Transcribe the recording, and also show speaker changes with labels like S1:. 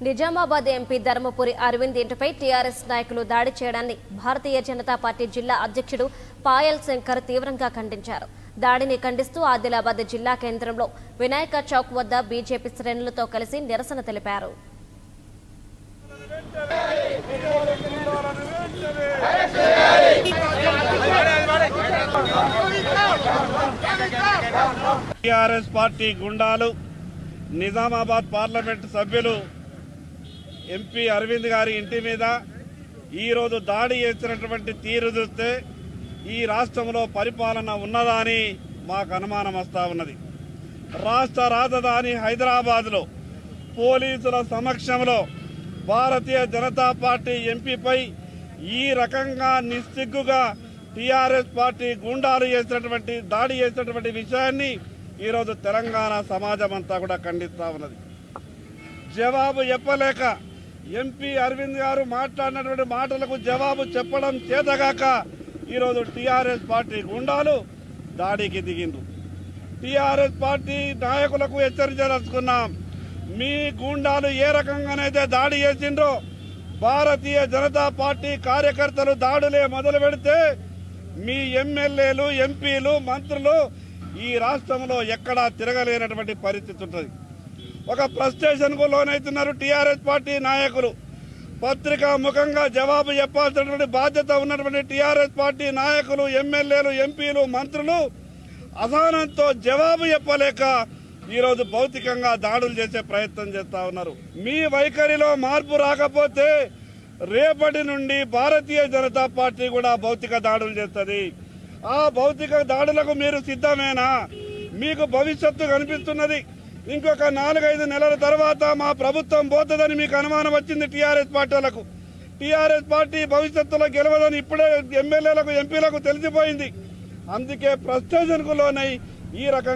S1: Nizamabad MP Dharmapuri Arvind ఇంటిపై TRS నాయకులు దాడి చేయడాన్ని భారతీయ జనతా పార్టీ జిల్లా అధ్యక్షుడు పాయల్ శంకర్ తీవ్రంగా ఖండించారు దాడిని ఖండిస్తూ ఆదిలాబాద్ జిల్లా కేంద్రంలో వినాయక చౌక్ వద్ద బీజేపీ శ్రేణులతో కలిసి నిరసన తెలిపారు
S2: టిఆర్ఎస్ పార్టీ గుండాలు నిజామాబాద్ పార్లమెంట్ సభ్యులు ఎంపీ అరవింద్ గారి ఇంటి మీద ఈరోజు దాడి చేసినటువంటి తీరు చూస్తే ఈ రాష్ట్రంలో పరిపాలన ఉన్నదా అని మాకు అనుమానం వస్తూ ఉన్నది రాష్ట్ర రాజధాని హైదరాబాద్లో పోలీసుల సమక్షంలో భారతీయ జనతా పార్టీ ఎంపీపై ఈ రకంగా నిస్సిగ్గుగా టీఆర్ఎస్ పార్టీ గుండాలు చేసినటువంటి దాడి చేసినటువంటి విషయాన్ని ఈరోజు తెలంగాణ సమాజం అంతా కూడా ఖండిస్తా ఉన్నది జవాబు చెప్పలేక ఎంపీ అరవింద్ గారు మాట్లాడినటువంటి మాటలకు జవాబు చెప్పడం చేతగాక ఈరోజు టీఆర్ఎస్ పార్టీ గుండాలు దాడికి దిగిండ్రు టీఆర్ఎస్ పార్టీ నాయకులకు హెచ్చరించదలుచుకున్నాం మీ గూండాలు ఏ రకంగానైతే దాడి చేసిండ్రో భారతీయ జనతా పార్టీ కార్యకర్తలు దాడులే మొదలు పెడితే మీ ఎమ్మెల్యేలు ఎంపీలు మంత్రులు ఈ రాష్ట్రంలో ఎక్కడా తిరగలేనటువంటి పరిస్థితి ఉంటుంది ఒక ఫ్రస్ట్రేషన్ కు లోనవుతున్నారు టీఆర్ఎస్ పార్టీ నాయకులు పత్రికా ముఖంగా జవాబు చెప్పాల్సినటువంటి బాధ్యత ఉన్నటువంటి టీఆర్ఎస్ పార్టీ నాయకులు ఎమ్మెల్యేలు ఎంపీలు మంత్రులు అసహనంతో జవాబు చెప్పలేక ఈరోజు భౌతికంగా దాడులు చేసే ప్రయత్నం చేస్తా ఉన్నారు మీ వైఖరిలో మార్పు రాకపోతే రేపటి నుండి భారతీయ జనతా పార్టీ కూడా భౌతిక దాడులు చేస్తుంది ఆ భౌతిక దాడులకు మీరు సిద్ధమేనా మీకు భవిష్యత్తు కనిపిస్తున్నది ఇంకొక నాలుగైదు నెలల తర్వాత మా ప్రభుత్వం పోతుందని మీకు అనుమానం వచ్చింది టీఆర్ఎస్ పార్టీలకు టీఆర్ఎస్ పార్టీ భవిష్యత్తులో గెలవదని ఇప్పుడే ఎమ్మెల్యేలకు ఎంపీలకు తెలిసిపోయింది అందుకే ప్రస్టేషన్కు లోనై ఈ రకంగా